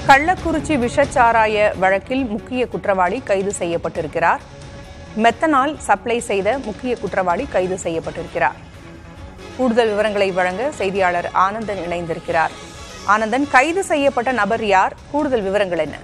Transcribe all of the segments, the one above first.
கள்ளக்குறிச்சி விஷச்சாராய வழக்கில் முக்கிய குற்றவாளி கைது செய்யப்பட்டிருக்கிறார் மெத்தனால் சப்ளை செய்த முக்கிய குற்றவாளி கைது செய்யப்பட்டிருக்கிறார் கூடுதல் விவரங்களை வழங்க செய்தியாளர் ஆனந்தன் இணைந்திருக்கிறார் ஆனந்தன் கைது செய்யப்பட்ட நபர் யார் கூடுதல் விவரங்கள் என்ன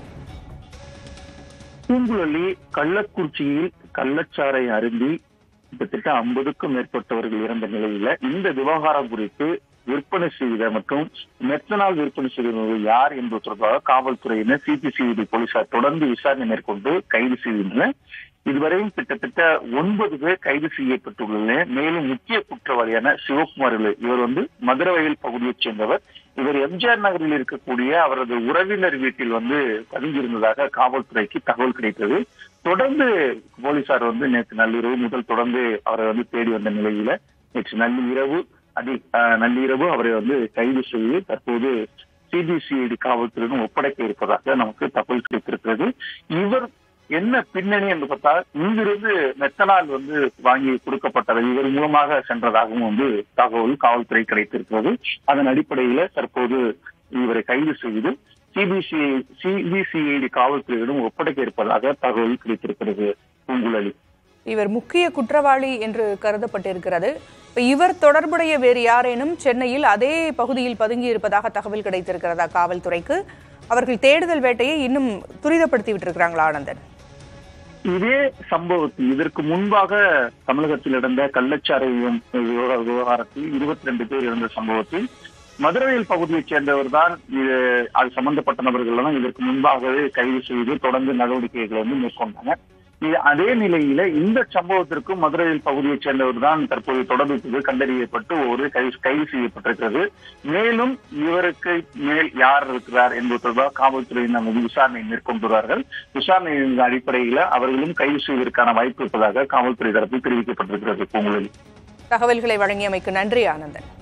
பூங்குழலி கள்ளக்குறிச்சியில் கள்ளச்சாறை அருந்தி கிட்டத்தட்ட ஐம்பதுக்கும் மேற்பட்டவர்கள் இறந்த நிலையில இந்த விவகாரம் குறித்து விற்பனை செய்த மற்றும் மெத்தனால் விற்பனை செய்தவர்கள் யார் என்பது தொடர்பாக காவல்துறையினர் சிபிசிஐடி போலீசார் தொடர்ந்து விசாரணை மேற்கொண்டு கைது செய்கின்றனர் இதுவரையும் கிட்டத்தட்ட ஒன்பது பேர் கைது செய்யப்பட்டுள்ளனர் மேலும் முக்கிய குற்றவாளியான சிவகுமார் இவர் வந்து மதுரவயல் பகுதியைச் சேர்ந்தவர் இவர் எம்ஜிஆர் நகரில் இருக்கக்கூடிய அவரது உறவினர் வீட்டில் வந்து பதுங்கியிருந்ததாக காவல்துறைக்கு தகவல் கிடைத்தது தொடர்ந்து போலீசார் வந்து நேற்று நள்ளிரவு முதல் தொடர்ந்து அவரை வந்து தேடி வந்த நிலையில நேற்று நள்ளிரவு அதி அஹ், நள்ளிரவு அவரை வந்து கைது செய்து தற்போது சிபிசிஐடி காவல்துறையிடம் ஒப்படைக்க இருப்பதாக நமக்கு தகவல் கிடைத்திருக்கிறது இவர் என்ன பின்னணி என்று பார்த்தால் இங்கிருந்து மெத்தனால் வந்து வாங்கி கொடுக்கப்பட்டது இவர் மூலமாக சென்றதாகவும் வந்து தகவல் காவல்துறை கிடைத்திருக்கிறது அதன் அடிப்படையில தற்போது இவரை கைது செய்து சிபிசிஐ சிபிசிஐடி காவல்துறையிடம் ஒப்படைக்க இருப்பதாக தகவல் கிடைத்திருக்கிறது பூங்குழலி இவர் முக்கிய குற்றவாளி என்று கருதப்பட்டிருக்கிறது இப்ப இவர் தொடர்புடைய வேறு யாரேனும் சென்னையில் அதே பகுதியில் பதுங்கி இருப்பதாக தகவல் கிடைத்திருக்கிறதா காவல்துறைக்கு அவர்கள் தேடுதல் வேட்டையை இன்னும் துரிதப்படுத்தி விட்டிருக்கிறாங்களா ஆனந்தன் இதே சம்பவத்தில் இதற்கு முன்பாக தமிழகத்தில் நடந்த கள்ளச்சாராயம் விவகார- விவகாரத்தில் இருபத்தி ரெண்டு பேர் இருந்த சம்பவத்தில் மதுரையில் பகுதியைச் சேர்ந்தவர் தான் இது அது சம்பந்தப்பட்ட நபர்கள் எல்லாம் இதற்கு முன்பாகவே கைது செய்து தொடர்ந்து நடவடிக்கைகளை வந்து மேற்கொண்டாங்க இது அதே நிலையில இந்த சம்பவத்திற்கும் மதுரையில் பகுதியைச் சேர்ந்தவர் தான் தற்போது தொடர்பு கண்டறியப்பட்டு ஒரு கைது கைது செய்யப்பட்டிருக்கிறது மேலும் இவருக்கு மேல் யார் இருக்கிறார் என்பது தொடர்பாக காவல்துறையினர் வந்து விசாரணை மேற்கொண்டுள்ளார்கள் விசாரணையின் அடிப்படையில அவர்களும் கைது செய்வதற்கான வாய்ப்பு இருப்பதாக காவல்துறை தரப்பில் தெரிவிக்கப்பட்டிருக்கிறது பூங்குழலி தகவல்களை வழங்கியமைக்கு நன்றி ஆனந்தன்